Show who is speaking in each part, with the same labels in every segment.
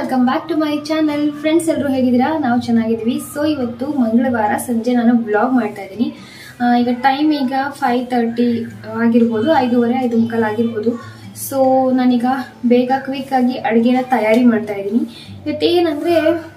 Speaker 1: Welcome back to my channel friends ಎಲ್ಲರೂ ಹೇಗಿದ್ದೀರಾ ನಾವು ಚೆನ್ನಾಗಿದ್ದೀವಿ ಸೊ ಇವತ್ತು ಮಂಗಳವಾರ ಸಂಜೆ ನಾನು ಬ್ಲಾಗ್ ಮಾಡ್ತಾ ಇದ್ದೀನಿ ಆ, ಈಗ ಟೈಮ್ ಈಗ ಫೈವ್ ತರ್ಟಿ ಆಗಿರ್ಬೋದು ಐದೂವರೆ ಐದು ಮುಕ್ಕಾಲು ಆಗಿರ್ಬೋದು ಸೊ ನಾನೀಗ ಬೇಗ ಕ್ವಿಕ್ ಆಗಿ ಅಡುಗೆನ ತಯಾರಿ ಮಾಡ್ತಾ ಇದ್ದೀನಿ ಇವತ್ತೇನಂದರೆ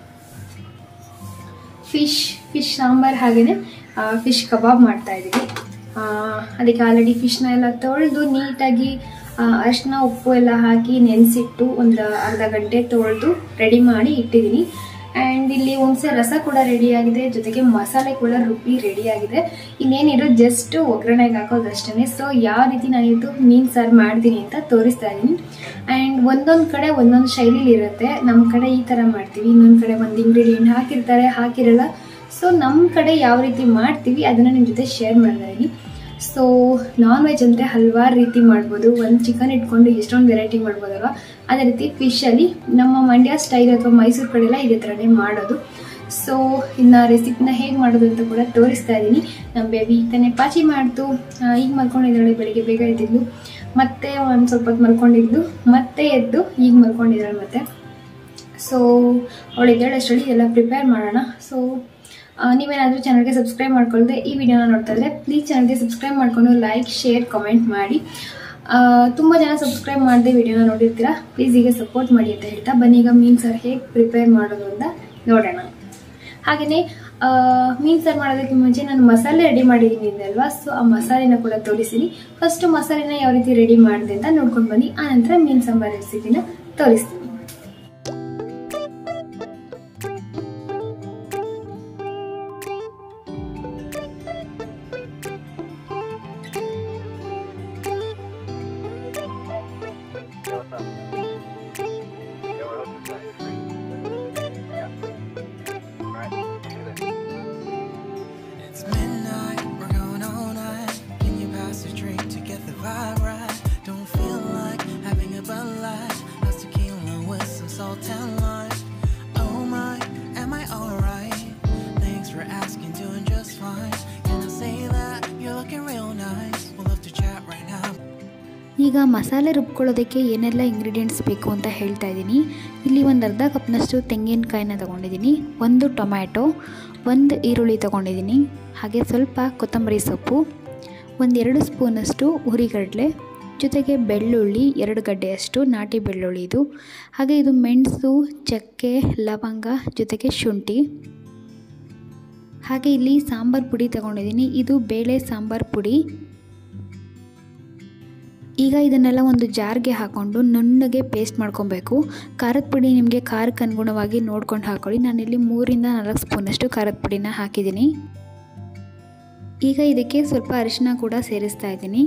Speaker 1: ಫಿಶ್ ಫಿಶ್ ಸಾಂಬಾರ್ ಹಾಗೆಯೇ ಫಿಶ್ ಕಬಾಬ್ ಮಾಡ್ತಾ ಇದ್ದೀವಿ ಆ, ಅದಕ್ಕೆ ಆಲ್ರೆಡಿ ಫಿಶ್ನ ಎಲ್ಲ ತೊಳೆದು ನೀಟಾಗಿ ಅರಿಶಿನ ಉಪ್ಪು ಎಲ್ಲ ಹಾಕಿ ನೆನೆಸಿಟ್ಟು ಒಂದು ಅರ್ಧ ಗಂಟೆ ತೊಳೆದು ರೆಡಿ ಮಾಡಿ ಇಟ್ಟಿದ್ದೀನಿ ಆ್ಯಂಡ್ ಇಲ್ಲಿ ಹುಣಸೆ ರಸ ಕೂಡ ರೆಡಿಯಾಗಿದೆ ಜೊತೆಗೆ ಮಸಾಲೆ ಕೂಡ ರುಬ್ಬಿ ರೆಡಿಯಾಗಿದೆ ಇನ್ನೇನಿರೋ ಜಸ್ಟ್ ಒಗ್ಗರಣೆಗೆ ಹಾಕೋದಷ್ಟೇ ಸೊ ಯಾವ ರೀತಿ ನಾನಿವತ್ತು ಮೀನು ಸಾರು ಮಾಡ್ತೀನಿ ಅಂತ ತೋರಿಸ್ತಾ ಇದ್ದೀನಿ ಆ್ಯಂಡ್ ಒಂದೊಂದು ಕಡೆ ಒಂದೊಂದು ಶೈಲಿಲಿ ಇರುತ್ತೆ ನಮ್ಮ ಕಡೆ ಈ ಥರ ಮಾಡ್ತೀವಿ ಇನ್ನೊಂದು ಕಡೆ ಒಂದು ಇಂಗ್ರೀಡಿಯೆಂಟ್ ಹಾಕಿರ್ತಾರೆ ಹಾಕಿರಲ್ಲ ಸೊ ನಮ್ಮ ಕಡೆ ಯಾವ ರೀತಿ ಮಾಡ್ತೀವಿ ಅದನ್ನು ನಿಮ್ಮ ಜೊತೆ ಶೇರ್ ಮಾಡ್ತಾ ಇದ್ದೀನಿ ಸೊ ನಾನ್ ವೆಜ್ ಅಂದರೆ ಹಲವಾರು ರೀತಿ ಮಾಡ್ಬೋದು ಒಂದು ಚಿಕನ್ ಇಟ್ಕೊಂಡು ಎಷ್ಟೊಂದು ವೆರೈಟಿ ಮಾಡ್ಬೋದಲ್ವ ಅದೇ ರೀತಿ ಫಿಶಲ್ಲಿ ನಮ್ಮ ಮಂಡ್ಯ ಸ್ಟೈಲ್ ಅಥವಾ ಮೈಸೂರು ಕಡೆ ಎಲ್ಲ ಇದೇ ಥರನೇ ಮಾಡೋದು ಸೊ ಇನ್ನು ರೆಸಿಪಿನ ಹೇಗೆ ಮಾಡೋದು ಅಂತ ಕೂಡ ತೋರಿಸ್ತಾ ಇದ್ದೀನಿ ನಮ್ಮ ಬೇಬಿ ಈಗ ತಾನೇ ಪಾಚಿ ಮಾಡ್ತು ಆ, ಈಗ ಮಲ್ಕೊಂಡಿದ್ದಾಳೆ ಬೆಳಿಗ್ಗೆ ಬೇಗ ಎದ್ದಿದ್ಲು ಮತ್ತೆ ಒಂದು ಸ್ವಲ್ಪ ಹೊತ್ತು ಮಲ್ಕೊಂಡಿದ್ಲು ಮತ್ತೆ ಎದ್ದು ಈಗ ಮಲ್ಕೊಂಡಿದ್ದಾಳೆ ಮತ್ತೆ ಸೊ ಅವಳು ಎದ್ದೇಳು ಅಷ್ಟರಲ್ಲಿ ಎಲ್ಲ ಪ್ರಿಪೇರ್ ಮಾಡೋಣ ಸೊ ನೀವೇನಾದರೂ ಚಾನಲ್ಗೆ ಸಬ್ಸ್ಕ್ರೈಬ್ ಮಾಡ್ಕೊಳ್ಳದೆ ಈ ವಿಡಿಯೋನ ನೋಡ್ತಾ ಇದ್ರೆ ಪ್ಲೀಸ್ ಚಾನಲ್ಗೆ ಸಬ್ಸ್ಕ್ರೈಬ್ ಮಾಡಿಕೊಂಡು ಲೈಕ್ ಶೇರ್ ಕಮೆಂಟ್ ಮಾಡಿ ತುಂಬ ಜನ ಸಬ್ಸ್ಕ್ರೈಬ್ ಮಾಡದೆ ವಿಡಿಯೋನ ನೋಡಿರ್ತೀರಾ ಪ್ಲೀಸ್ ಈಗ ಸಪೋರ್ಟ್ ಮಾಡಿ ಅಂತ ಹೇಳ್ತಾ ಬನ್ನಿ ಈಗ ಮೀನು ಸಾರು ಹೇಗೆ ಪ್ರಿಪೇರ್ ಮಾಡೋದು ಅಂತ ನೋಡೋಣ ಹಾಗೆಯೇ ಮೀನು ಸಾರು ಮಾಡೋದಕ್ಕೆ ಮುಂಚೆ ನಾನು ಮಸಾಲೆ ರೆಡಿ ಮಾಡಿದ್ದೀನಿ ಅಲ್ವಾ ಸೊ ಆ ಮಸಾಲೆನ ಕೂಡ ತೋರಿಸ್ತೀನಿ ಫಸ್ಟು ಮಸಾಲೆನ ಯಾವ ರೀತಿ ರೆಡಿ ಮಾಡಿದೆ ಅಂತ ನೋಡ್ಕೊಂಡು ಬನ್ನಿ ಆನಂತರ ಮೀನು ಸಾಂಬಾರ್ ರೆಸಿಪಿನ ತೋರಿಸ್ತೀನಿ
Speaker 2: It's midnight, we're going all night. Can you pass a drink to get the vibe right? Don't feel like having a Bud Light. How's tequila with some salt and lime? Oh my, am I alright? Thanks for asking, doing just fine. Can I say that you're looking real nice? We'll have to chat right now.
Speaker 3: ಈಗ ಮಸಾಲೆ ರುಬ್ಕೊಳ್ಳೋದಕ್ಕೆ ಏನೆಲ್ಲ ingredients ಬೇಕು ಅಂತ ಹೇಳ್ತಾ ಇದ್ದೀನಿ ಇಲ್ಲಿ ಒಂದು ಅರ್ಧ ಕಪ್ನಷ್ಟು ತೆಂಗಿನಕಾಯಿನ ತೊಗೊಂಡಿದ್ದೀನಿ ಒಂದು ಟೊಮ್ಯಾಟೊ ಒಂದು ಈರುಳ್ಳಿ ತೊಗೊಂಡಿದ್ದೀನಿ ಹಾಗೆ ಸ್ವಲ್ಪ ಕೊತ್ತಂಬರಿ ಸೊಪ್ಪು ಒಂದೆರಡು ಸ್ಪೂನಷ್ಟು ಹುರಿಗಡಲೆ ಜೊತೆಗೆ ಬೆಳ್ಳುಳ್ಳಿ ಎರಡು ಗಡ್ಡೆಯಷ್ಟು ನಾಟಿ ಬೆಳ್ಳುಳ್ಳಿ ಇದು ಹಾಗೆ ಇದು ಮೆಣಸು ಚಕ್ಕೆ ಲವಂಗ ಜೊತೆಗೆ ಶುಂಠಿ ಹಾಗೆ ಇಲ್ಲಿ ಸಾಂಬಾರು ಪುಡಿ ತಗೊಂಡಿದ್ದೀನಿ ಇದು ಬೇಳೆ ಸಾಂಬಾರು ಪುಡಿ ಈಗ ಇದನ್ನೆಲ್ಲ ಒಂದು ಜಾರ್ಗೆ ಹಾಕ್ಕೊಂಡು ನುಣ್ಣಗೆ ಪೇಸ್ಟ್ ಮಾಡ್ಕೊಬೇಕು ಖಾರದ ಪುಡಿ ನಿಮಗೆ ಖಾರಕ್ಕೆ ಅನುಗುಣವಾಗಿ ನೋಡ್ಕೊಂಡು ಹಾಕೊಳ್ಳಿ ನಾನಿಲ್ಲಿ ಮೂರಿಂದ ನಾಲ್ಕು ಸ್ಪೂನಷ್ಟು ಖಾರದ ಪುಡಿನ ಹಾಕಿದ್ದೀನಿ ಈಗ ಇದಕ್ಕೆ ಸ್ವಲ್ಪ ಅರಿಶಿನ ಕೂಡ ಸೇರಿಸ್ತಾ ಇದ್ದೀನಿ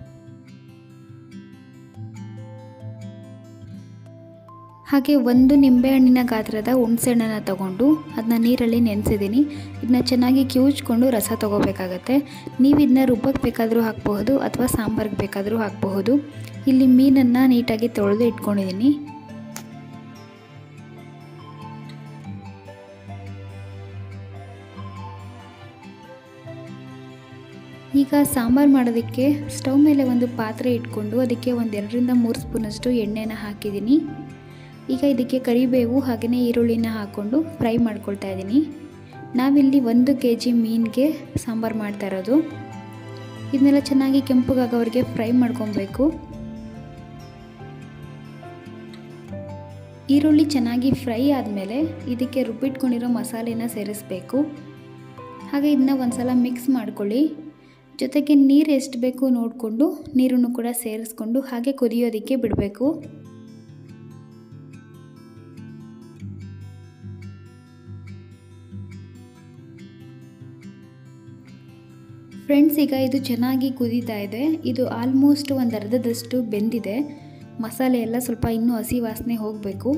Speaker 3: ಹಾಗೆ ಒಂದು ನಿಂಬೆಹಣ್ಣಿನ ಗಾತ್ರದ ಹುಣಸೆಹಣ್ಣನ್ನು ತಗೊಂಡು ಅದನ್ನ ನೀರಲ್ಲಿ ನೆನೆಸಿದ್ದೀನಿ ಇದನ್ನ ಚೆನ್ನಾಗಿ ಕಿವುಚ್ಕೊಂಡು ರಸ ತೊಗೋಬೇಕಾಗತ್ತೆ ನೀವು ಇದನ್ನ ರುಬ್ಬಕ್ಕೆ ಬೇಕಾದರೂ ಹಾಕಬಹುದು ಅಥವಾ ಸಾಂಬಾರಿಗೆ ಬೇಕಾದರೂ ಹಾಕಬಹುದು ಇಲ್ಲಿ ಮೀನನ್ನು ನೀಟಾಗಿ ತೊಳೆದು ಇಟ್ಕೊಂಡಿದ್ದೀನಿ ಈಗ ಸಾಂಬಾರು ಮಾಡೋದಕ್ಕೆ ಸ್ಟವ್ ಮೇಲೆ ಒಂದು ಪಾತ್ರೆ ಇಟ್ಕೊಂಡು ಅದಕ್ಕೆ ಒಂದು ಎರಡರಿಂದ ಮೂರು ಸ್ಪೂನಷ್ಟು ಎಣ್ಣೆನ ಹಾಕಿದ್ದೀನಿ ಈಗ ಇದಕ್ಕೆ ಕರಿಬೇವು ಹಾಗೆಯೇ ಈರುಳ್ಳಿನ ಹಾಕ್ಕೊಂಡು ಫ್ರೈ ಮಾಡ್ಕೊಳ್ತಾ ಇದ್ದೀನಿ ನಾವಿಲ್ಲಿ ಒಂದು ಕೆ ಜಿ ಮೀನಿಗೆ ಸಾಂಬಾರು ಮಾಡ್ತಾ ಇರೋದು ಇದನ್ನೆಲ್ಲ ಚೆನ್ನಾಗಿ ಕೆಂಪಗಾಗೋವರೆಗೆ ಫ್ರೈ ಮಾಡ್ಕೊಬೇಕು ಈರುಳ್ಳಿ ಚೆನ್ನಾಗಿ ಫ್ರೈ ಆದಮೇಲೆ ಇದಕ್ಕೆ ರುಬ್ಬಿಟ್ಕೊಂಡಿರೋ ಮಸಾಲೆನ ಸೇರಿಸ್ಬೇಕು ಹಾಗೆ ಇದನ್ನ ಒಂದ್ಸಲ ಮಿಕ್ಸ್ ಮಾಡ್ಕೊಳ್ಳಿ ಜೊತೆಗೆ ನೀರು ಎಷ್ಟು ಬೇಕು ನೋಡಿಕೊಂಡು ನೀರನ್ನು ಕೂಡ ಸೇರಿಸ್ಕೊಂಡು ಹಾಗೆ ಕುದಿಯೋದಕ್ಕೆ ಬಿಡಬೇಕು ಫ್ರೆಂಡ್ಸ್ ಈಗ ಇದು ಚೆನ್ನಾಗಿ ಕುದೀತಾ ಇದೆ ಇದು ಆಲ್ಮೋಸ್ಟ್ ಒಂದು ಅರ್ಧದಷ್ಟು ಬೆಂದಿದೆ ಮಸಾಲೆ ಎಲ್ಲ ಸ್ವಲ್ಪ ಇನ್ನೂ ಹಸಿ ವಾಸನೆ ಹೋಗಬೇಕು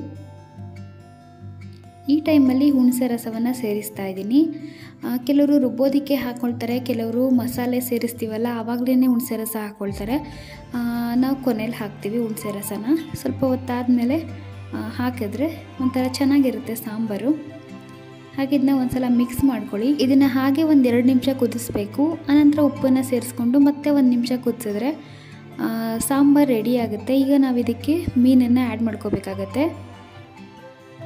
Speaker 3: ಈ ಟೈಮಲ್ಲಿ ಹುಣಸೆ ರಸವನ್ನು ಸೇರಿಸ್ತಾ ಇದ್ದೀನಿ ಆ, ಕೆಲವರು ರುಬ್ಬೋದಕ್ಕೆ ಹಾಕ್ಕೊಳ್ತಾರೆ ಕೆಲವರು ಮಸಾಲೆ ಸೇರಿಸ್ತೀವಲ್ಲ ಆವಾಗಲೇ ಹುಣಸೆ ರಸ ಹಾಕ್ಕೊಳ್ತಾರೆ ಆ, ನಾವು ಕೊನೆಯಲ್ಲಿ ಹಾಕ್ತೀವಿ ಹುಣಸೆ ರಸನ ಸ್ವಲ್ಪ ಹೊತ್ತಾದಮೇಲೆ ಹಾಕಿದ್ರೆ ಒಂಥರ ಚೆನ್ನಾಗಿರುತ್ತೆ ಸಾಂಬಾರು ಹಾಗೆ ಇದನ್ನ ಒಂದ್ಸಲ ಮಿಕ್ಸ್ ಮಾಡ್ಕೊಳ್ಳಿ ಇದನ್ನು ಹಾಗೆ ಒಂದು ಎರಡು ನಿಮಿಷ ಕುದಿಸ್ಬೇಕು ಆನಂತರ ಉಪ್ಪನ್ನು ಸೇರಿಸ್ಕೊಂಡು ಮತ್ತೆ ಒಂದು ನಿಮಿಷ ಕುದಿಸಿದ್ರೆ ಸಾಂಬಾರು ರೆಡಿ ಆಗುತ್ತೆ ಈಗ ನಾವು ಇದಕ್ಕೆ ಮೀನನ್ನು ಆ್ಯಡ್ ಮಾಡ್ಕೋಬೇಕಾಗತ್ತೆ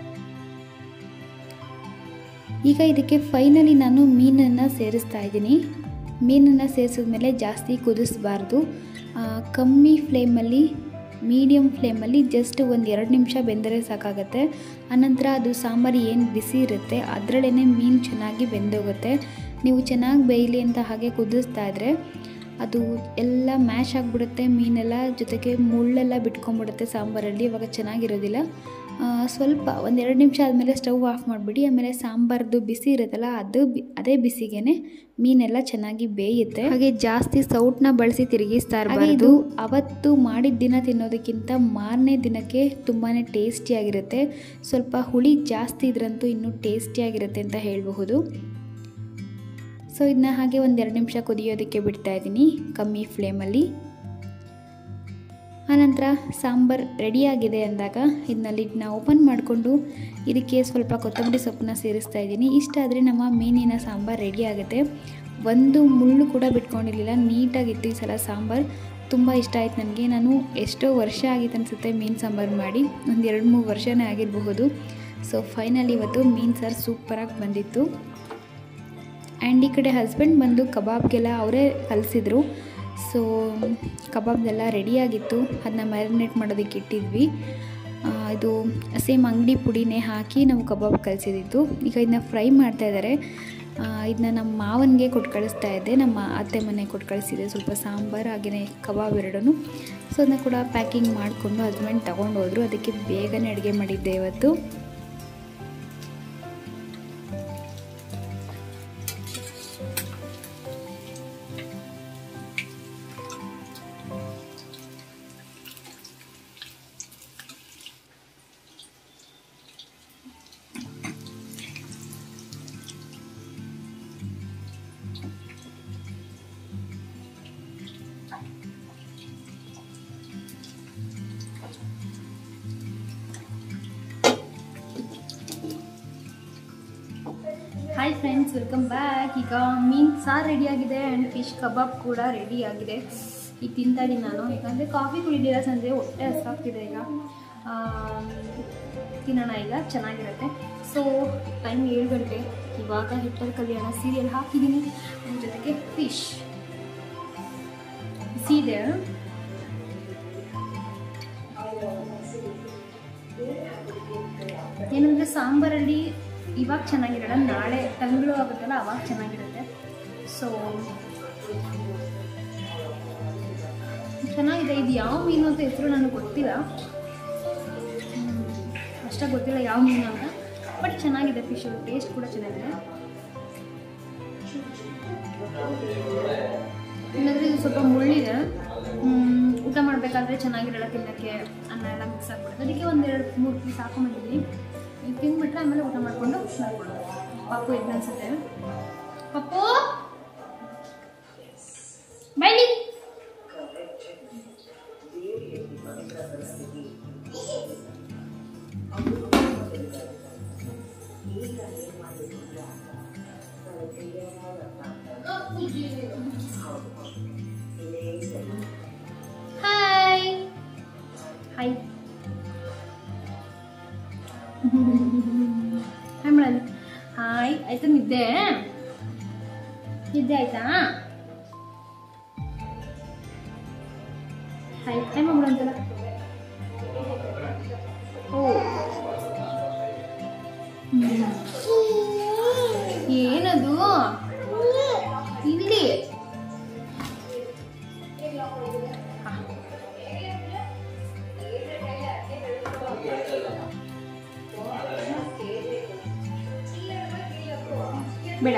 Speaker 3: ಈಗ ಇದಕ್ಕೆ ಫೈನಲಿ ನಾನು ಮೀನನ್ನು ಸೇರಿಸ್ತಾ ಇದ್ದೀನಿ ಮೀನನ್ನು ಸೇರಿಸಿದ್ಮೇಲೆ ಜಾಸ್ತಿ ಕುದಿಸ್ಬಾರ್ದು ಆ, ಕಮ್ಮಿ ಫ್ಲೇಮಲ್ಲಿ ಮೀಡಿಯಮ್ ಫ್ಲೇಮಲ್ಲಿ ಜಸ್ಟ್ ಒಂದು ಎರಡು ನಿಮಿಷ ಬೆಂದರೆ ಸಾಕಾಗತ್ತೆ ಆನಂತರ ಅದು ಸಾಂಬಾರು ಏನು ಬಿಸಿ ಇರುತ್ತೆ ಅದರಲ್ಲೇ ಮೀನು ಚೆನ್ನಾಗಿ ಬೆಂದೋಗುತ್ತೆ ನೀವು ಚೆನ್ನಾಗಿ ಬೇಯಲಿ ಅಂತ ಹಾಗೆ ಕುದಿಸ್ತಾ ಇದ್ದರೆ ಅದು ಎಲ್ಲ ಮ್ಯಾಶ್ ಆಗಿಬಿಡುತ್ತೆ ಮೀನೆಲ್ಲ ಜೊತೆಗೆ ಮುಳ್ಳೆಲ್ಲ ಬಿಟ್ಕೊಂಡ್ಬಿಡುತ್ತೆ ಸಾಂಬಾರಲ್ಲಿ ಇವಾಗ ಚೆನ್ನಾಗಿರೋದಿಲ್ಲ ಆ, ಸ್ವಲ್ಪ ಒಂದೆರಡು ನಿಮಿಷ ಆದಮೇಲೆ ಸ್ಟವ್ ಆಫ್ ಮಾಡಿಬಿಡಿ ಆಮೇಲೆ ಸಾಂಬಾರ್ದು ಬಿಸಿ ಇರುತ್ತಲ್ಲ ಅದು ಬಿ ಅದೇ ಬಿಸಿಗೆ ಮೀನೆಲ್ಲ ಚೆನ್ನಾಗಿ ಬೇಯುತ್ತೆ ಹಾಗೆ ಜಾಸ್ತಿ ಸೌಟ್ನ ಬಳಸಿ ತಿರುಗಿಸ್ತಾ ಇರಬಾರ್ದು ಅವತ್ತು ಮಾಡಿದ ದಿನ ತಿನ್ನೋದಕ್ಕಿಂತ ಮಾರನೇ ದಿನಕ್ಕೆ ತುಂಬಾ ಟೇಸ್ಟಿಯಾಗಿರುತ್ತೆ ಸ್ವಲ್ಪ ಹುಳಿ ಜಾಸ್ತಿ ಇದ್ರಂತೂ ಇನ್ನೂ ಟೇಸ್ಟಿಯಾಗಿರುತ್ತೆ ಅಂತ ಹೇಳಬಹುದು ಸೊ ಇದನ್ನ ಹಾಗೆ ಒಂದೆರಡು ನಿಮಿಷ ಕುದಿಯೋದಕ್ಕೆ ಬಿಡ್ತಾ ಇದ್ದೀನಿ ಕಮ್ಮಿ ಫ್ಲೇಮಲ್ಲಿ ಆನಂತರ ಸಾಂಬಾರು ರೆಡಿಯಾಗಿದೆ ಅಂದಾಗ ಇದನ್ನ ಲಿಡ್ನ ಓಪನ್ ಮಾಡಿಕೊಂಡು ಇದಕ್ಕೆ ಸ್ವಲ್ಪ ಕೊತ್ತಂಬರಿ ಸೊಪ್ಪನ್ನ ಸೇರಿಸ್ತಾ ಇದ್ದೀನಿ ಇಷ್ಟ ಆದರೆ ನಮ್ಮ ಮೀನಿನ ಸಾಂಬಾರು ರೆಡಿ ಆಗುತ್ತೆ ಒಂದು ಮುಳ್ಳು ಕೂಡ ಬಿಟ್ಕೊಂಡಿರಲಿಲ್ಲ ನೀಟಾಗಿತ್ತು ಈ ಸಲ ಸಾಂಬಾರು ತುಂಬ ಇಷ್ಟ ಆಯ್ತು ನನಗೆ ನಾನು ಎಷ್ಟೋ ವರ್ಷ ಆಗಿತ್ತು ಅನಿಸುತ್ತೆ ಮೀನು ಸಾಂಬಾರು ಮಾಡಿ ಒಂದು ಎರಡು ಮೂರು ವರ್ಷನೇ ಆಗಿರಬಹುದು ಸೊ ಫೈನಲ್ ಇವತ್ತು ಮೀನು ಸಾರು ಸೂಪರಾಗಿ ಬಂದಿತ್ತು ಆ್ಯಂಡ್ ಈ ಕಡೆ ಹಸ್ಬೆಂಡ್ ಬಂದು ಕಬಾಬ್ಗೆಲ್ಲ ಅವರೇ ಕಲಿಸಿದ್ರು ಸೊ ಕಬಾಬ್ದೆಲ್ಲ ರೆಡಿಯಾಗಿತ್ತು ಅದನ್ನ ಮ್ಯಾರಿನೇಟ್ ಮಾಡೋದಕ್ಕೆ ಇಟ್ಟಿದ್ವಿ ಆ, ಇದು ಸೇಮ್ ಅಂಗಡಿ ಪುಡಿನೇ ಹಾಕಿ ನಾವು ಕಬಾಬ್ ಕಲಿಸಿದ್ದು ಈಗ ಇದನ್ನ ಫ್ರೈ ಮಾಡ್ತಾ ಇದ್ದಾರೆ ಇದನ್ನ ನಮ್ಮ ಮಾವನಿಗೆ ಕೊಟ್ಟು ಕಳಿಸ್ತಾ ಇದ್ದೆ ನಮ್ಮ ಅತ್ತೆ ಮನೆ ಕೊಟ್ಟು ಕಳಿಸಿದೆ ಸ್ವಲ್ಪ ಸಾಂಬಾರು ಹಾಗೆಯೇ ಕಬಾಬ್ ಎರಡೂ ಸೊ ಅದನ್ನ ಕೂಡ ಪ್ಯಾಕಿಂಗ್ ಮಾಡಿಕೊಂಡು ಹಸ್ಬೆಂಡ್ ತೊಗೊಂಡು ಹೋದರು ಅದಕ್ಕೆ ಬೇಗನೆ ಅಡುಗೆ ಮಾಡಿದ್ದೆ ಇವತ್ತು
Speaker 1: ಹಾಯ್ ಫ್ರೆಂಡ್ಸ್ ವೆಲ್ಕಮ್ ಬ್ಯಾಕ್ ಈಗ ಮೀನು ಸಾರು ರೆಡಿಯಾಗಿದೆ ಆ್ಯಂಡ್ ಫಿಶ್ ಕಬಾಬ್ ಕೂಡ ರೆಡಿ ಆಗಿದೆ ಈಗ ತಿಂತಾ ಇದ್ದೀನಿ ನಾನು ಯಾಕಂದರೆ ಕಾಫಿ ಕುಡಿದಿಲ್ಲ ಸಂಜೆ ಹೊಟ್ಟೆ ಹಸ್ವಾಗ್ತಿದೆ ಈಗ ಆಮ್, ತಿನ್ನೋಣ ಈಗ ಚೆನ್ನಾಗಿರುತ್ತೆ ಸೊ ಟೈಮ್ ಏಳು ಗಂಟೆ ಇವಾಗ ಹಿಟ್ಟರ್ ಕಲ್ಯಾಣ ಸೀರಿಯಲ್ ಹಾಕಿದ್ದೀನಿ ಅದ್ರ ಜೊತೆಗೆ ಫಿಶ್ ಬಿಸಿ ಇದೆ ಏನಂದರೆ ಸಾಂಬಾರಲ್ಲಿ ಇವಾಗ ಚೆನ್ನಾಗಿರಲ್ಲ ನಾಳೆ ತಂಗಳು ಆಗುತ್ತಲ್ಲ ಅವಾಗ ಚೆನ್ನಾಗಿರುತ್ತೆ ಸೊ ಚೆನ್ನಾಗಿದೆ ಇದು ಯಾವ ಮೀನು ಅಂತ ಹೆಸರು ನನಗೆ ಗೊತ್ತಿಲ್ಲ ಹ್ಮ್, ಅಷ್ಟಾಗಿ ಗೊತ್ತಿಲ್ಲ ಯಾವ ಮೀನು ಅಂತ ಬಟ್ ಚೆನ್ನಾಗಿದೆ ಫಿಶ್ ಟೇಸ್ಟ್ ಕೂಡ ಚೆನ್ನಾಗಿದೆ ಇಲ್ಲಾಂದ್ರೆ ಇದು ಸ್ವಲ್ಪ ಮುಳ್ಳಿದೆ ಹ್ಮ್, ಊಟ ಮಾಡಬೇಕಾದ್ರೆ ಚೆನ್ನಾಗಿರಲ್ಲ ತಿನ್ನೋಕ್ಕೆ ಅನ್ನ ಎಲ್ಲ ಮಿಕ್ಸ್ ಆಗ್ಬಿಡುತ್ತೆ ಅದಕ್ಕೆ ಒಂದೆರಡು ಮೂರು ಪೀಸ್ ಹಾಕೊಂಡ್ಬಂದಿದ್ದೀನಿ ಈಗ ತಿಂದ್ಬಿಟ್ರೆ ಆಮೇಲೆ ಊಟ ಮಾಡಿಕೊಂಡು ಮಾಡ್ಕೊಳ್ಳೋದು ಪಪ್ಪು ಎದ್ದು ಅನ್ಸುತ್ತೆ ಪಪ್ಪು ಬೈಲಿ ಹಾಯ್ ಹಾಯ್ ಹಾಯ್ ಮಾಡೋದು ಹಾಯ್ ಆಯ್ತಾ ನಿದ್ದೆ ನಿದ್ದೆ ಆಯ್ತಾ ಹಾಯ್ ಹಾಯ್ ಮಾಡ್ಬಿಡು ಅಂತಲ್ಲ ಓ ಹ್ಮ್. ಏನದು ಇಲ್ಲಿ ಹಾ. ಬೇಡ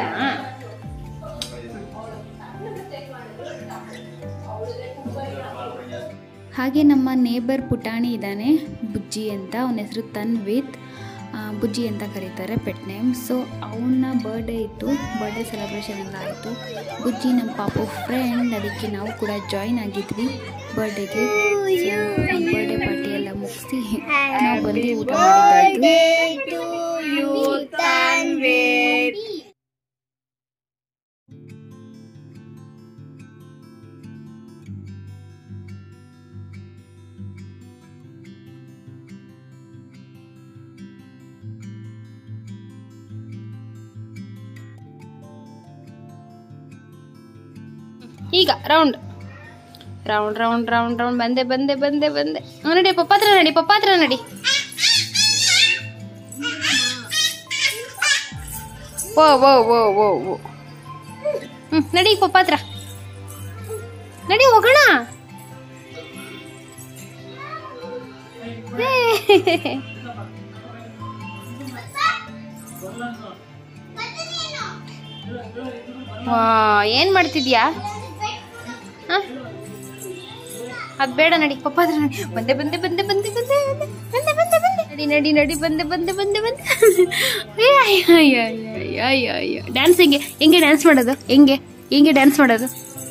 Speaker 3: ಹಾಗೆ ನಮ್ಮ ನೇಬರ್ ಪುಟಾಣಿ ಇದ್ದಾನೆ ಬುಜ್ಜಿ ಅಂತ ಅವನ ಹೆಸರು ತನ್ವಿತ್ ಆ, ಬುಜ್ಜಿ ಅಂತ ಕರೀತಾರೆ ಪೆಟ್ ನೇಮ್ ಸೊ ಅವನ ಬರ್ಡೇ ಇತ್ತು ಬರ್ಡೇ ಸೆಲೆಬ್ರೇಷನ್ ಎಲ್ಲ ಆಯಿತು ಬುಜ್ಜಿ ನಮ್ಮ ಪಾಪು ಫ್ರೆಂಡ್ ಅದಕ್ಕೆ ನಾವು ಕೂಡ ಜಾಯಿನ್ ಆಗಿದ್ವಿ ಬರ್ಡೇಗೆ ಬರ್ಡೇ ಪಾರ್ಟಿ ಎಲ್ಲ ಮುಗಿಸಿ ನಾವು ಬಂದು ಊಟ ಮಾಡಿದ್ದಾಯ್ತು
Speaker 1: ಈಗ round round round round round ಬಂದೆ ಬಂದೆ ಬಂದೆ ಬಂದೆ ಹ್ಞೂ ನಡಿ ಪಪ್ಪ ಹತ್ರ ನಡಿ ಪಪ್ಪ ಹತ್ರ ನಡಿ ಓ ಓ ಓ ಓ ಓ ಹ್ಞೂ ನಡಿ ಪಪ್ಪ ಹತ್ರ ನಡಿ ಹೋಗೋಣ ಏ. ವಾ ಏನ್ ಮಾಡ್ತಿದ್ಯಾ ಹ? ಅದ್ ಬೇಡ ನಡಿ ಪಪ್ಪ ಹತ್ರ ನಡಿ ಬಂದೆ ಬಂದೆ ಬಂದೆ ಬಂದೆ ಬಂದೆ ಬಂದೆ ಬಂದೆ ಬಂದೆ ನಡಿ ನಡಿ ನಡಿ ಬಂದೆ ಬಂದೆ ಬಂದೆ ಬಂದೆ ಡ್ಯಾನ್ಸ್ ಹೆಂಗೆ ಹೆಂಗೆ ಡ್ಯಾನ್ಸ್ ಮಾಡೋದು ಹೆಂಗೆ ಹೆಂಗೆ ಡ್ಯಾನ್ಸ್ ಮಾಡೋದು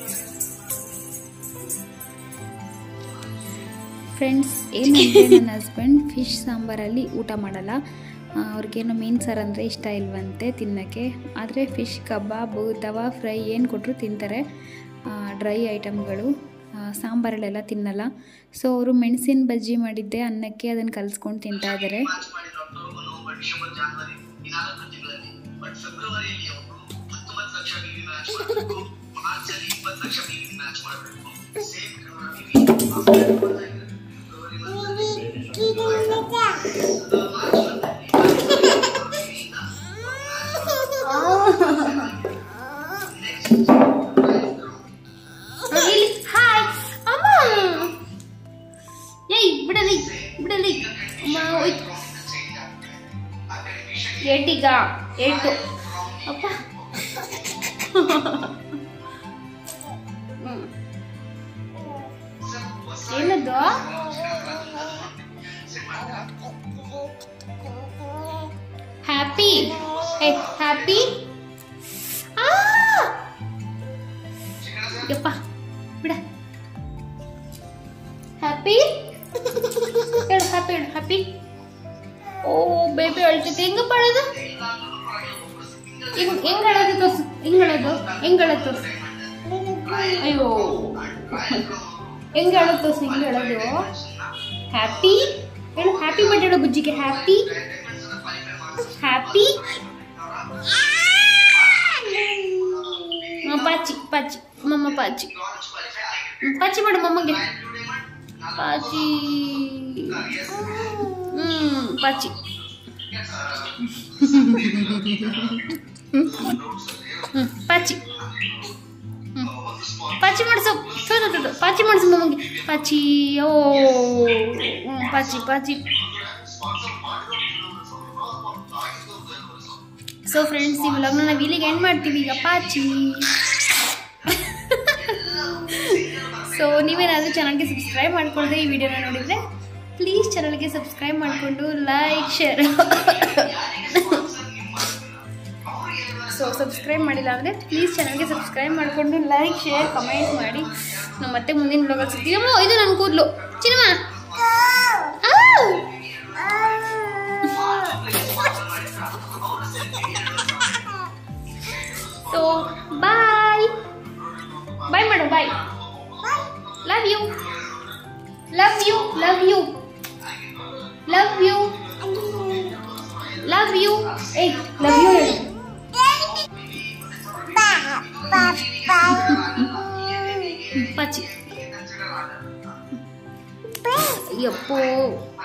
Speaker 3: ಫ್ರೆಂಡ್ಸ್ ಏನಂದರೆ ನನ್ನ ಹಸ್ಬೆಂಡ್ ಫಿಶ್ ಸಾಂಬಾರಲ್ಲಿ ಊಟ ಮಾಡಲ್ಲ ಆ, ಅವ್ರಿಗೇನೋ ಮೀನು ಸಾರು ಅಂದರೆ ಇಷ್ಟ ಇಲ್ವಂತೆ ತಿನ್ನೋಕ್ಕೆ ಆದರೆ ಫಿಶ್ ಕಬಾಬು ತವಾ ಫ್ರೈ ಏನು ಕೊಟ್ಟರು ತಿಂತಾರೆ ಡ್ರೈ ಐಟಮ್ಗಳು ಆ, ಸಾಂಬಾರಲ್ಲೆಲ್ಲ ತಿನ್ನಲ್ಲ ಸೊ ಅವರು ಮೆಣಸಿನ ಬಜ್ಜಿ ಮಾಡಿದ್ದೆ ಅನ್ನಕ್ಕೆ ಅದನ್ನು ಕಲಿಸ್ಕೊಂಡು ತಿಂತಾ ಇದ್ದಾರೆ
Speaker 4: ಮಾರ್ಚ್ ಮಾಡಿದ್ರು ಅಕ್ಟೋಬರ್ ನವೆಂಬರ್ ಡಿಸೆಂಬರ್ ಜಾನ್ವರಿ ಈ ನಾಲ್ಕು ತಿಂಗಳಲ್ಲಿ ಬಟ್ ಫೆಬ್ರವರಿಯಲ್ಲಿ ಅವರು ಹತ್ತೊಂಬತ್ತು ಲಕ್ಷ ಬಿಗಿ ಮ್ಯಾಚ್ ಮಾಡಬೇಕು ಮಾರ್ಚ್ ಅಲ್ಲಿ ಇಪ್ಪತ್ತು ಲಕ್ಷ ಬಿಗಿ ಮ್ಯಾಚ್ ಮಾಡಬೇಕು ಸೇಮ್ ಫೆಬ್ರವರಿ
Speaker 1: ಹಾಯ್ ಅಮ್ಮ ಏಯ್ ಬಿಡಲಿ ಬಿಡಲಿ ಅಮ್ಮ ಹೋಯ್ತು ಏಟೀಗ ಏಟು ಅಪ್ಪ ಹ್ಮ್. ಏನದು ಹ್ಯಾಪಿ ಏ ಹ್ಯಾಪಿ ಆ ಯಪ್ಪ ಬಿಡ ಹ್ಯಾಪಿ ಹೇಳು ಹ್ಯಾಪಿ ಹೇಳು ಹ್ಯಾಪಿ ಓ ಬೇಬಿ ಅಳ್ತೈತೆ ಹೆಂಗ ಮಾಡೋದು ಹೆಂಗ್ ಹೆಂಗ್ ಹೇಳೋದು ತೋರ್ಸು ಹೆಂಗ್ ಹೇಳೋದು ಹೆಂಗ್ ಹೇಳೋದು ತೋರ್ಸು ಅಯ್ಯೋ ಹೆಂಗ್ ಹೇಳೋದು ತೋರ್ಸು ಹೆಂಗ್ ಹೇಳೋದು ಹ್ಯಾಪಿ ಹೇಳು ಹ್ಯಾಪಿ ಮಾಡಿ ಹೇಳು ಬುಜ್ಜಿಗೆ ಹ್ಯಾಪಿ ಹ್ಯಾಪಿ ಪಾಚಿ ಪಾಚಿ ಮಮ್ಮ ಪಾಚಿ ಹ್ಮ್, ಪಾಚಿ ಮಾಡು ಮಮ್ಮಗೆ ಪಾಚಿ ಹ್ಮ್ ಪಾಚಿ ಹ್ಮ್ ಪಾಚಿ ಹ್ಮ್ ಪಾಚಿ ಮಾಡಿಸು ಪಾಚಿ ಮಾಡಿಸು ಮಮ್ಮಗೆ ಪಾಚಿ ಓ ಹ್ಮ್, ಪಾಚಿ ಪಾಚಿ ಸೊ ಫ್ರೆಂಡ್ಸ್ ಈ ವ್ಲಾಗ್ನ ನಾವು ಇಲ್ಲಿಗೆ ಎಂಡ್ ಮಾಡ್ತೀವಿ ಈಗ ಪಾಚಿ ಸೊ ನೀವೇನಾದರೂ ಚಾನಲ್ಗೆ ಸಬ್ಸ್ಕ್ರೈಬ್ ಮಾಡ್ಕೊಳ್ಳದೆ ಈ ವಿಡಿಯೋನ ನೋಡಿದರೆ ಪ್ಲೀಸ್ ಚಾನಲ್ಗೆ ಸಬ್ಸ್ಕ್ರೈಬ್ ಮಾಡಿಕೊಂಡು ಲೈಕ್ ಶೇರ್ ಸೊ ಸಬ್ಸ್ಕ್ರೈಬ್ ಮಾಡಿಲ್ಲ ಅಂದರೆ ಪ್ಲೀಸ್ ಚಾನಲ್ಗೆ ಸಬ್ಸ್ಕ್ರೈಬ್ ಮಾಡಿಕೊಂಡು ಲೈಕ್ ಶೇರ್ ಕಮೆಂಟ್ ಮಾಡಿ ನಾವು ಮತ್ತೆ ಮುಂದಿನ ಬ್ಲಾಗಲ್ಲಿ ಸಿಗ್ತೀವಿ ಅಮ್ಮ ಇದು ನನ್ನ ಕೂದಲು ಚಿನ್ನಮ್ಮ ಆವ್! ಸೊ ಬಾಯ್ ಬಾಯ್ ಮಾಡು bye love you love you love you love you love you ಏಯ್ ಲವ್ ಯು ಹೇಳು ಪಾಚಿ ಯಪ್ಪೋ